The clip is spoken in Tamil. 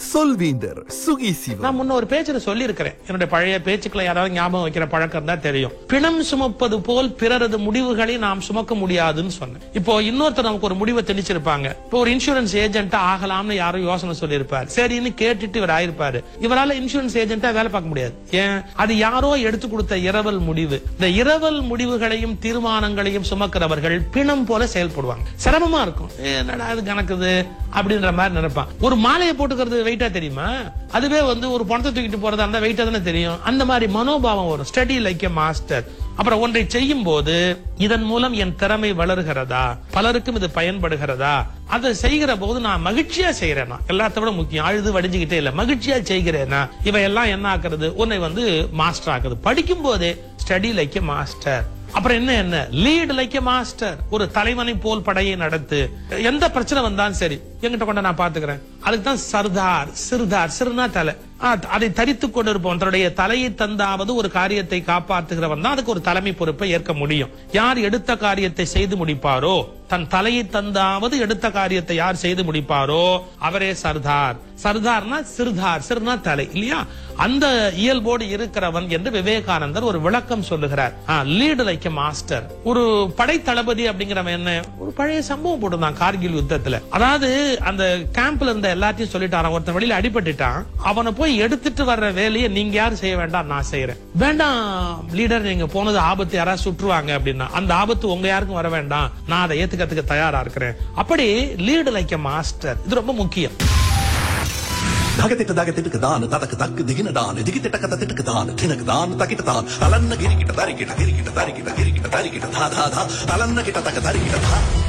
சொல்வீந்தர் சுகி சிவம் நான் முன்ன ஒரு பேச்சுல சொல்லி இருக்கிறேன் என்னுடைய பழைய பேச்சுக்களை யாராவது ஞாபகம் வைக்கிற பழக்கம் தான் தெரியும் பிணம் சுமப்பது போல் பிறரது முடிவுகளை நாம் சுமக்க முடியாதுன்னு சொன்னேன் இப்போ இன்னொருத்தர் நமக்கு ஒரு முடிவை தெளிச்சிருப்பாங்க இப்போ ஒரு இன்சூரன்ஸ் ஏஜென்ட்டா ஆகலாம்னு யாரும் யோசனை சொல்லியிருப்பார் சரின்னு கேட்டுட்டு இவர் ஆயிருப்பாரு இவரால இன்சூரன்ஸ் ஏஜென்ட்டா வேலை பார்க்க முடியாது ஏன் அது யாரோ எடுத்து கொடுத்த இரவல் முடிவு இந்த இரவல் முடிவுகளையும் தீர்மானங்களையும் சுமக்கிறவர்கள் பிணம் போல செயல்படுவாங்க சிரமமா இருக்கும் ஏ, என்னடா இது கணக்குது அப்படின்ற மாதிரி நினைப்பான் ஒரு மாலையை போட்டுக்கிறது வெயிட்டா தெரியுமா அதுவே வந்து ஒரு பணத்தை தூக்கிட்டு போறதா இருந்தா வெயிட்டா தானே தெரியும் அந்த மாதிரி மனோபாவம் வரும் ஸ்டடி லைக் எ மாஸ்டர் அப்புறம் ஒன்றை செய்யும் போது இதன் மூலம் என் திறமை வளருகிறதா பலருக்கும் இது பயன்படுகிறதா அதை செய்கிற போது நான் மகிழ்ச்சியா செய்யறேனா எல்லாத்த விட முக்கியம் அழுது வடிஞ்சுக்கிட்டே இல்ல மகிழ்ச்சியா செய்கிறேனா இவையெல்லாம் என்ன ஆக்குறது உன்னை வந்து மாஸ்டர் ஆக்குது படிக்கும் போதே ஸ்டடி லைக் எ மாஸ்டர் அப்புறம் என்ன என்ன லீட் லைக் எ மாஸ்டர் ஒரு தலைவனை போல் படையை நடத்து எந்த பிரச்சனை வந்தாலும் சரி என்கிட்ட கொண்டு நான் பாத்துக்கிறேன் அதுக்கு தான் சர்தார் சிறுதார் சிறுனா தலை ஆ, அதை தரித்து கொண்டிருப்போம் தன்னுடைய தலையை தந்தாவது ஒரு காரியத்தை காப்பாற்றுகிறவன் தான் அதுக்கு ஒரு தலைமை பொறுப்பை ஏற்க முடியும் யார் எடுத்த காரியத்தை செய்து முடிப்பாரோ தன் தலையை தந்தாவது எடுத்த காரியத்தை யார் செய்து முடிப்பாரோ அவரே சர்தார் சர்தார்னா சிறுதார் சிறுனா தலை இல்லையா அந்த இயல்போடு இருக்கிறவன் என்று விவேகானந்தர் ஒரு விளக்கம் சொல்லுகிறார் லீடு லைக் எ மாஸ்டர் ஒரு படை தளபதி அப்படிங்கிறவன் என்ன ஒரு பழைய சம்பவம் போட்டிருந்தான் கார்கில் யுத்தத்துல அதாவது அந்த கேம்ப்ல இருந்த எல்லாத்தையும் சொல்லிட்டாரான் ஒருத்தன் வெளியில அடிபட்டுட்டான் அவனை போய் எடுத்துட்டு வர்ற வேலையை நீங்க யாரும் செய்ய வேண்டாம் நான் செய்யறேன் வேண்டாம் லீடர் நீங்க போனது ஆபத்து யாராவது சுற்றுவாங்க அப்படின்னா அந்த ஆபத்து உங்க யாருக்கும் வர வேண்டாம் நான் அதை ஏத்துக்கிறதுக்கு தயாரா இருக்கிறேன் அப்படி லீடு லைக் எ மாஸ்டர் இது ரொம்ப முக்கியம் දගතෙට දගතෙටක දාන තතක තක්ක දිගෙන දාන දිගිතට කත තෙටක දාන තිනක දාන තකිට දාන අලන්න ගිරිකිට දරිකිට ගිරිකිට දරිකිට ගිරිකිට දරිකිට දාදාදා අලන්න කිට තක දරිකිට දා